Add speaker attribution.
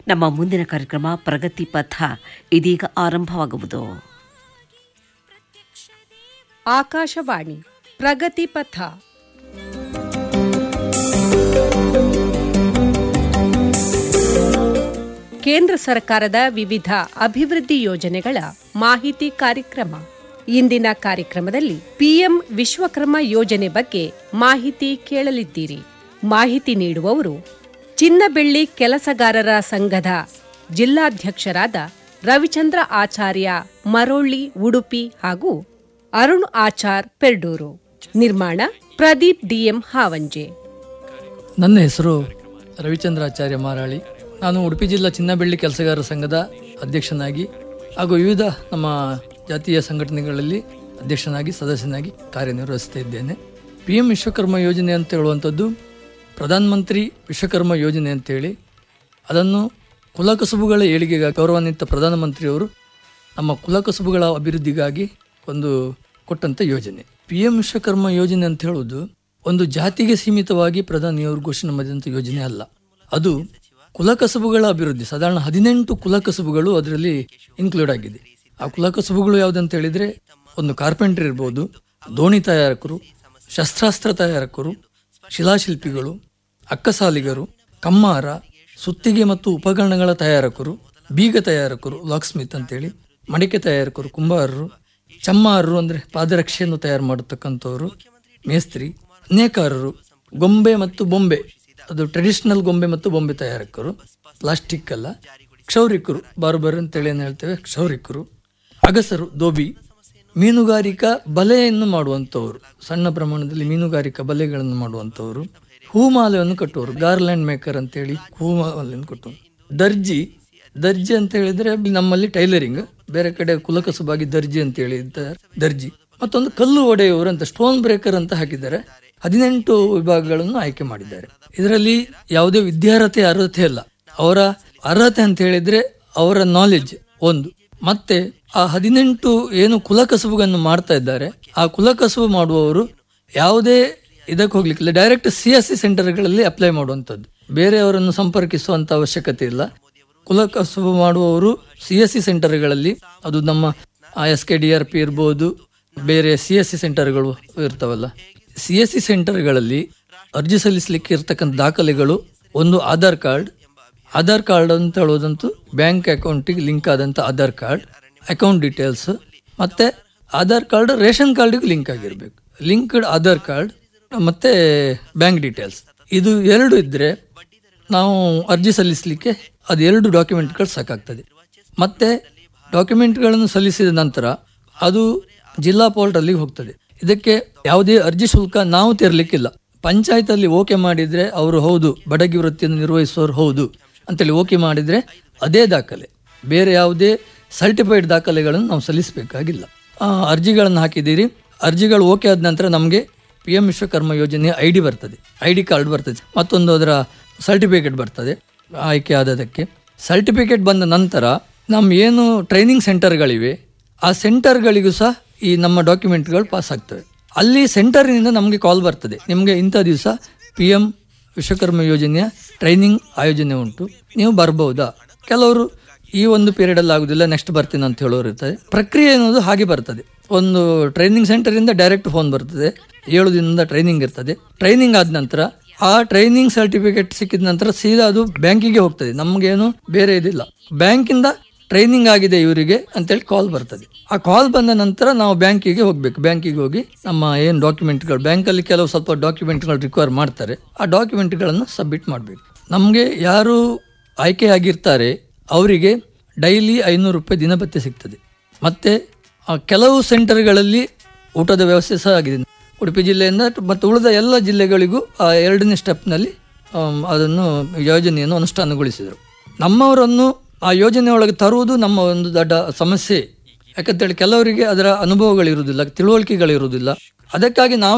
Speaker 1: ನಮ್ಮ ಮುಂದಿನ ಕಾರ್ಯಕ್ರಮ ಪ್ರಗತಿ ಪಥ ಇದೀಗ ಆರಂಭವಾಗುವುದು
Speaker 2: ಆಕಾಶವಾಣಿ ಪ್ರಗತಿ ಪಥ ಕೇಂದ್ರ ಸರ್ಕಾರದ ವಿವಿಧ ಅಭಿವೃದ್ಧಿ ಯೋಜನೆಗಳ ಮಾಹಿತಿ ಕಾರ್ಯಕ್ರಮ ಇಂದಿನ ಕಾರ್ಯಕ್ರಮದಲ್ಲಿ ಪಿಎಂ ವಿಶ್ವಕರ್ಮ ಯೋಜನೆ ಬಗ್ಗೆ ಮಾಹಿತಿ ಕೇಳಲಿದ್ದೀರಿ ಮಾಹಿತಿ ನೀಡುವವರು ಚಿನ್ನ ಬೆಳ್ಳಿ ಕೆಲಸಗಾರರ ಸಂಘದ ಜಿಲ್ಲಾಧ್ಯಕ್ಷರಾದ ರವಿಚಂದ್ರ ಆಚಾರ್ಯ ಮರೋಳ್ಳಿ ಉಡುಪಿ ಹಾಗೂ ಅರುಣ್ ಆಚಾರ್ ಪೆರ್ಡೂರು ನಿರ್ಮಾಣ ಪ್ರದೀಪ್ ಡಿಎಂ ಹಾವಂಜೆ
Speaker 3: ನನ್ನ ಹೆಸರು ರವಿಚಂದ್ರಾಚಾರ್ಯ ಮಾರಾಳಿ ನಾನು ಉಡುಪಿ ಜಿಲ್ಲಾ ಚಿನ್ನಬೆಳ್ಳಿ ಕೆಲಸಗಾರರ ಸಂಘದ ಅಧ್ಯಕ್ಷನಾಗಿ ಹಾಗೂ ವಿವಿಧ ನಮ್ಮ ಜಾತೀಯ ಸಂಘಟನೆಗಳಲ್ಲಿ ಅಧ್ಯಕ್ಷನಾಗಿ ಸದಸ್ಯನಾಗಿ ಕಾರ್ಯನಿರ್ವಹಿಸ್ತಾ ಇದ್ದೇನೆ ಪಿ ಎಂ ವಿಶ್ವಕರ್ಮ ಯೋಜನೆ ಅಂತ ಹೇಳುವಂಥದ್ದು ಪ್ರಧಾನಮಂತ್ರಿ ವಿಶ್ವಕರ್ಮ ಯೋಜನೆ ಅಂತೇಳಿ ಅದನ್ನು ಕುಲಕಸುಬುಗಳ ಏಳಿಗೆಗಾಗಿ ಗೌರವಾನ್ವಿತ ಪ್ರಧಾನಮಂತ್ರಿಯವರು ನಮ್ಮ ಕುಲಕಸುಬುಗಳ ಅಭಿವೃದ್ಧಿಗಾಗಿ ಒಂದು ಕೊಟ್ಟಂಥ ಯೋಜನೆ ಪಿ ಎಂ ವಿಶ್ವಕರ್ಮ ಯೋಜನೆ ಅಂತ ಹೇಳುವುದು ಒಂದು ಜಾತಿಗೆ ಸೀಮಿತವಾಗಿ ಪ್ರಧಾನಿಯವರು ಘೋಷಣೆ ಮಾಡಿದಂಥ ಯೋಜನೆ ಅಲ್ಲ ಅದು ಕುಲಕಸುಬುಗಳ ಅಭಿವೃದ್ಧಿ ಸಾಧಾರಣ ಹದಿನೆಂಟು ಕುಲಕಸುಬುಗಳು ಅದರಲ್ಲಿ ಇನ್ಕ್ಲೂಡ್ ಆಗಿದೆ ಆ ಕುಲಕಸುಬುಗಳು ಯಾವುದಂತ ಹೇಳಿದ್ರೆ ಒಂದು ಕಾರ್ಪೆಂಟರ್ ಇರ್ಬೋದು ದೋಣಿ ತಯಾರಕರು ಶಸ್ತ್ರಾಸ್ತ್ರ ತಯಾರಕರು ಶಿಲಾಶಿಲ್ಪಿಗಳು ಅಕ್ಕಸಾಲಿಗರು ಕಮ್ಮಾರ ಸುತ್ತಿಗೆ ಮತ್ತು ಉಪಕರಣಗಳ ತಯಾರಕರು ಬೀಗ ತಯಾರಕರು ಲಾಕ್ ಸ್ಮಿತ್ ಅಂತೇಳಿ ಮಡಿಕೆ ತಯಾರಕರು ಕುಂಬಾರರು ಚಮ್ಮಾರರು ಅಂದ್ರೆ ಪಾದರಕ್ಷೆಯನ್ನು ತಯಾರು ಮಾಡತಕ್ಕಂಥವ್ರು ಮೇಸ್ತ್ರಿ ನೇಕಾರರು ಗೊಂಬೆ ಮತ್ತು ಬೊಂಬೆ ಅದು ಟ್ರೆಡಿಷನಲ್ ಗೊಂಬೆ ಮತ್ತು ಬೊಂಬೆ ತಯಾರಕರು ಪ್ಲಾಸ್ಟಿಕ್ ಅಲ್ಲ ಕ್ಷೌರಿಕರು ಬಾರ್ಬರ್ ಅಂತೇಳಿ ಏನು ಹೇಳ್ತೇವೆ ಕ್ಷೌರಿಕರು ಅಗಸರು ದೋಬಿ ಮೀನುಗಾರಿಕಾ ಬಲೆಯನ್ನು ಮಾಡುವಂಥವ್ರು ಸಣ್ಣ ಪ್ರಮಾಣದಲ್ಲಿ ಮೀನುಗಾರಿಕಾ ಬಲೆಗಳನ್ನು ಮಾಡುವಂಥವ್ರು ಹೂಮಾಲೆಯನ್ನು ಕಟ್ಟುವವರು ಗಾರ್ಲ್ಯಾಂಡ್ ಮೇಕರ್ ಅಂತೇಳಿ ಹೂಮಾಲೆಯನ್ನು ಕಟ್ಟುವರು ದರ್ಜಿ ದರ್ಜಿ ಅಂತ ಹೇಳಿದ್ರೆ ನಮ್ಮಲ್ಲಿ ಟೈಲರಿಂಗ್ ಬೇರೆ ಕಡೆ ಕುಲಕಸುಬಾಗಿ ದರ್ಜಿ ಅಂತ ಹೇಳಿದ್ದಾರೆ ದರ್ಜಿ ಮತ್ತೊಂದು ಕಲ್ಲು ಒಡೆಯುವರು ಅಂತ ಸ್ಟೋನ್ ಬ್ರೇಕರ್ ಅಂತ ಹಾಕಿದ್ದಾರೆ ಹದಿನೆಂಟು ವಿಭಾಗಗಳನ್ನು ಆಯ್ಕೆ ಮಾಡಿದ್ದಾರೆ ಇದರಲ್ಲಿ ಯಾವುದೇ ವಿದ್ಯಾರ್ಹತೆ ಅರ್ಹತೆ ಅಲ್ಲ ಅವರ ಅರ್ಹತೆ ಅಂತ ಹೇಳಿದ್ರೆ ಅವರ ನಾಲೆಜ್ ಒಂದು ಮತ್ತೆ ಆ ಹದಿನೆಂಟು ಏನು ಕುಲಕಸುಬುಗಳನ್ನು ಮಾಡ್ತಾ ಇದ್ದಾರೆ ಆ ಕುಲಕಸುಬು ಮಾಡುವವರು ಯಾವುದೇ ಇದಕ್ಕೆ ಹೋಗ್ಲಿಕ್ಕಿಲ್ಲ ಡೈರೆಕ್ಟ್ ಸಿ ಎಸ್ ಸಿ ಸೆಂಟರ್ಗಳಲ್ಲಿ ಅಪ್ಲೈ ಮಾಡುವಂಥದ್ದು ಬೇರೆಯವರನ್ನು ಸಂಪರ್ಕಿಸುವಂತ ಅವಶ್ಯಕತೆ ಇಲ್ಲ ಕುಲಕಸುಬು ಮಾಡುವವರು ಸಿ ಎಸ್ ಸಿ ಸೆಂಟರ್ಗಳಲ್ಲಿ ಅದು ನಮ್ಮ S K D R P ಇರ್ಬೋದು ಬೇರೆ ಸಿ ಎಸ್ ಸಿ ಸೆಂಟರ್ಗಳು ಇರ್ತಾವಲ್ಲ ಸಿ ಎಸ್ ಸಿ ಸೆಂಟರ್ಗಳಲ್ಲಿ ಅರ್ಜಿ ಸಲ್ಲಿಸಲಿಕ್ಕೆ ಇರ್ತಕ್ಕಂಥ ದಾಖಲೆಗಳು ಒಂದು ಆಧಾರ್ ಕಾರ್ಡ್ ಆಧಾರ್ ಕಾರ್ಡ್ ಅಂತ ಹೇಳೋದಂತೂ ಬ್ಯಾಂಕ್ ಅಕೌಂಟಿಗೆ ಲಿಂಕ್ ಆದಂಥ ಆಧಾರ್ ಕಾರ್ಡ್ ಅಕೌಂಟ್ ಡೀಟೇಲ್ಸ್ ಮತ್ತೆ ಆಧಾರ್ ಕಾರ್ಡ್ ರೇಷನ್ ಕಾರ್ಡಿಗೆ ಲಿಂಕ್ ಆಗಿರ್ಬೇಕು ಲಿಂಕ್ಡ್ ಆಧಾರ್ ಕಾರ್ಡ್ ಮತ್ತೆ ಬ್ಯಾಂಕ್ ಡೀಟೇಲ್ಸ್ ಇದು ಎರಡು ಇದ್ರೆ ನಾವು ಅರ್ಜಿ ಸಲ್ಲಿಸಲಿಕ್ಕೆ ಅದು ಎರಡು ಡಾಕ್ಯುಮೆಂಟ್ಗಳು ಸಾಕಾಗ್ತದೆ ಮತ್ತೆ ಡಾಕ್ಯುಮೆಂಟ್ಗಳನ್ನು ಸಲ್ಲಿಸಿದ ನಂತರ ಅದು ಜಿಲ್ಲಾ ಪೋರ್ಟಲ್ಲಿಗೆ ಹೋಗ್ತದೆ ಇದಕ್ಕೆ ಯಾವುದೇ ಅರ್ಜಿ ಶುಲ್ಕ ನಾವು ತೆರಲಿಕ್ಕಿಲ್ಲ ಪಂಚಾಯತ್ ಅಲ್ಲಿ ಓಕೆ ಮಾಡಿದ್ರೆ ಅವರು ಹೌದು ಬಡಗಿ ವೃತ್ತಿಯನ್ನು ನಿರ್ವಹಿಸುವವರು ಹೌದು ಅಂತೇಳಿ ಓಕೆ ಮಾಡಿದ್ರೆ ಅದೇ ದಾಖಲೆ ಬೇರೆ ಯಾವುದೇ ಸರ್ಟಿಫೈಡ್ ದಾಖಲೆಗಳನ್ನು ನಾವು ಸಲ್ಲಿಸಬೇಕಾಗಿಲ್ಲ ಆ, ಅರ್ಜಿಗಳನ್ನು ಹಾಕಿದ್ದೀರಿ ಅರ್ಜಿಗಳು ಓಕೆ ಆದ ನಂತರ ನಮಗೆ ಪಿ ಎಂ ವಿಶ್ವಕರ್ಮ ಯೋಜನೆಯ ಐ ಡಿ ಬರ್ತದೆ ಐ ಡಿ ಕಾರ್ಡ್ ಬರ್ತದೆ ಮತ್ತೊಂದು ಅದರ ಸರ್ಟಿಫಿಕೇಟ್ ಬರ್ತದೆ ಆಯ್ಕೆ ಆದದಕ್ಕೆ ಸರ್ಟಿಫಿಕೇಟ್ ಬಂದ ನಂತರ ನಮ್ಮ ಏನು ಟ್ರೈನಿಂಗ್ ಸೆಂಟರ್ಗಳಿವೆ ಆ ಸೆಂಟರ್ಗಳಿಗೂ ಸಹ ಈ ನಮ್ಮ ಡಾಕ್ಯುಮೆಂಟ್ಗಳು ಪಾಸ್ ಆಗ್ತವೆ ಅಲ್ಲಿ ಸೆಂಟರ್ನಿಂದ ನಮಗೆ ಕಾಲ್ ಬರ್ತದೆ ನಿಮಗೆ ಇಂಥ ದಿವಸ ಪಿ ಎಂ ವಿಶ್ವಕರ್ಮ ಯೋಜನೆಯ ಟ್ರೈನಿಂಗ್ ಆಯೋಜನೆ ಉಂಟು ನೀವು ಬರ್ಬೋದಾ ಕೆಲವರು ಈ ಒಂದು ಪೀರಿಯಡ್ ಅಲ್ಲಿ ಆಗುದಿಲ್ಲ ನೆಕ್ಸ್ಟ್ ಬರ್ತೀನಿ ಅಂತ ಹೇಳೋರು ಇರ್ತಾರೆ ಪ್ರಕ್ರಿಯೆ ಅನ್ನೋದು ಹಾಗೆ ಬರ್ತದೆ ಒಂದು ಟ್ರೈನಿಂಗ್ ಸೆಂಟರ್ ಇಂದ ಡೈರೆಕ್ಟ್ ಫೋನ್ ಬರ್ತದೆ ಏಳು ದಿನದಿಂದ ಟ್ರೈನಿಂಗ್ ಇರ್ತದೆ ಟ್ರೈನಿಂಗ್ ಆದ ನಂತರ ಆ ಟ್ರೈನಿಂಗ್ ಸರ್ಟಿಫಿಕೇಟ್ ಸಿಕ್ಕಿದ ನಂತರ ಸೀದಾ ಅದು ಬ್ಯಾಂಕಿಗೆ ಹೋಗ್ತದೆ ನಮಗೇನು ಬೇರೆ ಇದಿಲ್ಲ ಬ್ಯಾಂಕಿಂದ ಟ್ರೈನಿಂಗ್ ಆಗಿದೆ ಇವರಿಗೆ ಅಂತೇಳಿ ಕಾಲ್ ಬರ್ತದೆ ಆ ಕಾಲ್ ಬಂದ ನಂತರ ನಾವು ಬ್ಯಾಂಕಿಗೆ ಹೋಗ್ಬೇಕು ಬ್ಯಾಂಕಿಗೆ ಹೋಗಿ ನಮ್ಮ ಏನು ಡಾಕ್ಯುಮೆಂಟ್ಗಳು ಬ್ಯಾಂಕಲ್ಲಿ ಕೆಲವು ಸ್ವಲ್ಪ ಡಾಕ್ಯುಮೆಂಟ್ಗಳು ರಿಕ್ವೈರ್ ಮಾಡ್ತಾರೆ ಆ ಡಾಕ್ಯುಮೆಂಟ್ಗಳನ್ನು ಸಬ್ಮಿಟ್ ಮಾಡಬೇಕು ನಮಗೆ ಯಾರು ಆಯ್ಕೆ ಆಗಿರ್ತಾರೆ ಅವರಿಗೆ ಡೈಲಿ ಐನೂರು ರೂಪಾಯಿ ದಿನಭತ್ಯೆ ಸಿಗ್ತದೆ ಮತ್ತೆ ಆ ಕೆಲವು ಸೆಂಟರ್ಗಳಲ್ಲಿ ಊಟದ ವ್ಯವಸ್ಥೆ ಸಹ ಆಗಿದೆ ಉಡುಪಿ ಜಿಲ್ಲೆಯಿಂದ ಮತ್ತು ಉಳಿದ ಎಲ್ಲ ಜಿಲ್ಲೆಗಳಿಗೂ ಆ ಎರಡನೇ ಸ್ಟೆಪ್ನಲ್ಲಿ ಆಮ್, ಅದನ್ನು ಯೋಜನೆಯನ್ನು ಅನುಷ್ಠಾನಗೊಳಿಸಿದರು ನಮ್ಮವರನ್ನು ಆ ಯೋಜನೆ ಒಳಗೆ ತರುವುದು ನಮ್ಮ ಒಂದು ದೊಡ್ಡ ಸಮಸ್ಯೆ ಯಾಕಂತೇಳಿ ಕೆಲವರಿಗೆ ಅದರ ಅನುಭವಗಳಿರುವುದಿಲ್ಲ ತಿಳುವಳಿಕೆಗಳಿರುವುದಿಲ್ಲ ಅದಕ್ಕಾಗಿ ನಾವು